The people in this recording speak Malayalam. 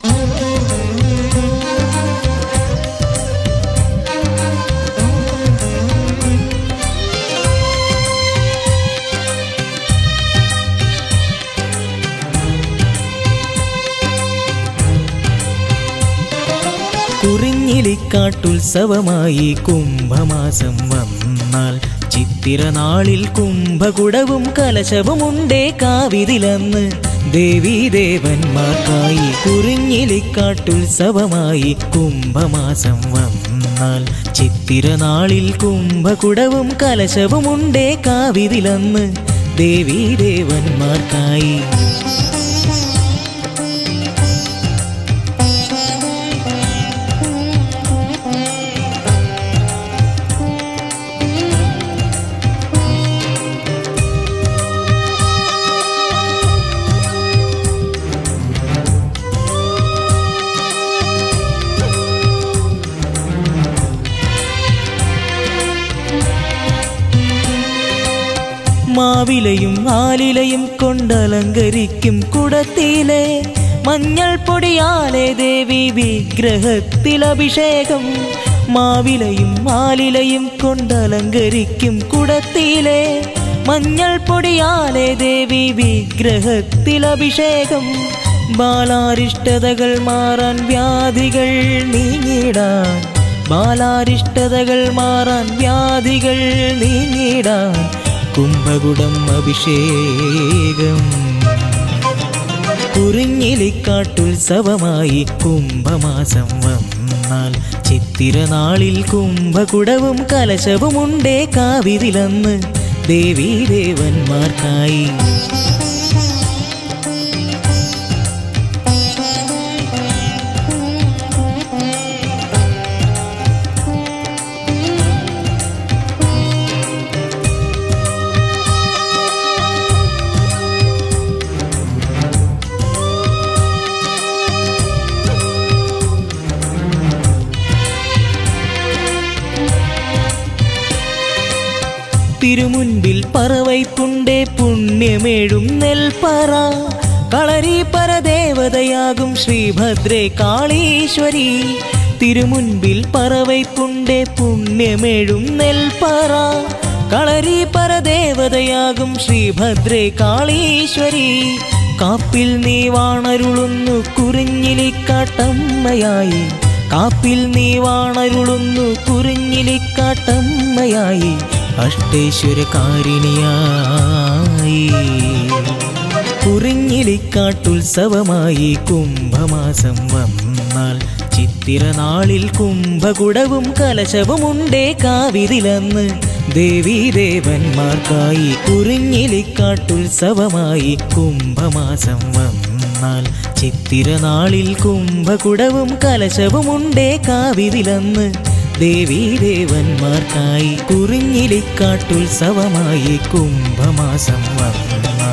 കുറിഞ്ഞിലിക്കാട്ടുത്സവമായി കുംഭമാസം വന്നാൽ ചിത്തിരനാളിൽ കുംഭകുടവും കലശവുമുണ്ടേ കാവിതിലന്ന് ദേവീദേവന്മാർക്കായി കുറിഞ്ഞിലിക്കാട്ടുത്സവമായി കുംഭമാസം വന്നാൽ ചിത്തിരനാളിൽ കുംഭകുടവും കലശവുമുണ്ടേ കാവിതിലന്ന് ദേവീദേവന്മാർക്കായി മാവിലയും ആലിലയും കൊണ്ടലങ്കരിക്കും കുടത്തിലെ മഞ്ഞൾ പൊടിയാലെ ദേവി വിഗ്രഹത്തിൽ അഭിഷേകം മാവിലയും ആലിലയും കൊണ്ടലങ്കരിക്കും കുടത്തിലെ മഞ്ഞൾ പൊടിയാലെ ദേവി വിഗ്രഹത്തിൽ അഭിഷേകം ബാലാരിഷ്ടതകൾ മാറാൻ വ്യാധികൾ നീങ്ങിടാൻ ബാലാരിഷ്ടതകൾ മാറാൻ വ്യാധികൾ നീങ്ങിടാൻ കുംഭകുടം അഭിഷേകം കുറിഞ്ഞിലിക്കാട്ടുത്സവമായി കുംഭമാസം വന്നാൽ ചിത്തിരനാളിൽ കുംഭകുടവും കലശവുമുണ്ടേ കാവിതിലന്ന് ദേവീദേവന്മാർക്കായി തിരുമുൻപിൽ പറവൈപ്പുണ്ടേ പുണ്യമേഴും നെൽപ്പറ കളരി പരദേവതയാകും ശ്രീഭദ്രേ കാളീശ്വരി തിരുമുൻപിൽ പറവൈപ്പുണ്ടേ പുണ്യമേഴും നെൽപ്പറ കളരി പരദേവതയാകും ശ്രീഭദ്രേ കാളീശ്വരി കാപ്പിൽ നീ വാണരുളുന്നു കുറിഞ്ഞിലിക്കാട്ടമ്മയായി കാപ്പിൽ നീ വാണരുളുന്നു കുറിഞ്ഞിലിക്കാട്ടമ്മയായി അഷ്ടേശ്വരകാരിണിയായി കുറിഞ്ഞിലിക്കാട്ടുത്സവമായി കുംഭമാസം വന്നാൽ ചിത്തിരനാളിൽ കുംഭകുടവും കലശവുമുണ്ടേ കാവിതിലന്ന് ദേവീദേവന്മാർക്കായി കുറിഞ്ഞിലിക്കാട്ടുത്സവമായി കുംഭമാസം വന്നാൽ ചിത്തിരനാളിൽ കുംഭകുടവും കലശവുമുണ്ടേ കാവിതിലന്ന് ദേവീദേവന്മാർക്കായി കുറിഞ്ഞിലിക്കാട്ടുത്സവമായി കുംഭമാസം വന്നാൽ